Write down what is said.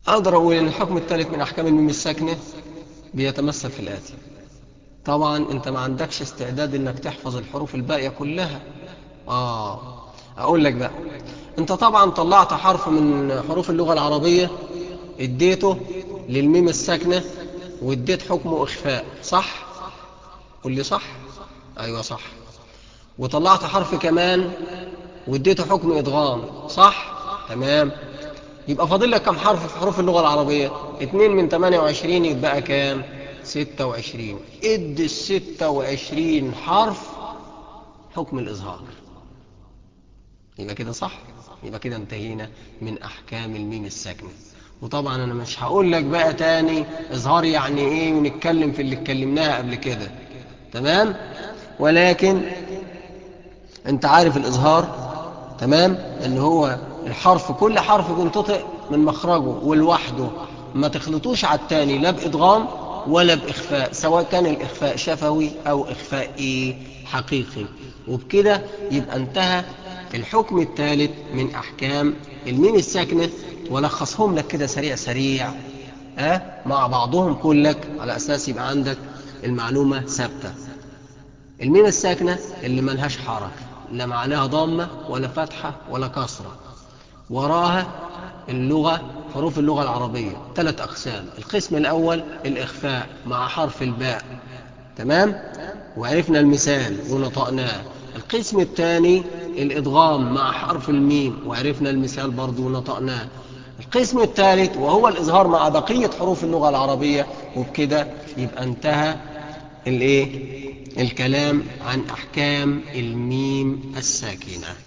أقدر أقول إن الحكم الثالث من أحكام الميم الساكنة بيتمثل في الآتي طبعا أنت ما عندكش استعداد إنك تحفظ الحروف الباقية كلها آه أقول لك بقى أنت طبعا طلعت حرف من حروف اللغة العربية اديته للميم الساكنة واديت حكمه إخفاء صح؟ قل لي صح؟ أيوة صح وطلعت حرف كمان واديته حكم إدغام صح؟ تمام يبقى فاضل لك كم حرف في حروف اللغة العربية 2 من 28 يبقى كام 26 ادي ال 26 حرف حكم الإظهار يبقى كده صح يبقى كده انتهينا من أحكام الميم الساكنة وطبعا أنا مش هقول لك بقى تاني إظهار يعني إيه ونتكلم في اللي اتكلمناها قبل كده تمام ولكن انت عارف الإظهار تمام ان هو الحرف كل حرف بينطق من مخرجه ولوحده ما تخلطوش على التاني لا بإدغام ولا بإخفاء سواء كان الإخفاء شفوي أو إخفاء إيه حقيقي وبكده يبقى انتهى الحكم الثالث من أحكام الميم الساكنة ولخصهم لك كده سريع سريع أه؟ مع بعضهم كلك على أساس يبقى عندك المعلومة ثابتة الميم الساكنة اللي ملهاش حركة لا معناها ضامة ولا فتحة ولا كسرة وراها اللغة حروف اللغة العربية ثلاث أقسام القسم الأول الإخفاء مع حرف الباء تمام وعرفنا المثال ونطقناه القسم الثاني الإدغام مع حرف الميم وعرفنا المثال برضو ونطقناه القسم الثالث وهو الإظهار مع بقية حروف اللغة العربية وبكده يبقى انتهى الايه الكلام عن أحكام الميم الساكنة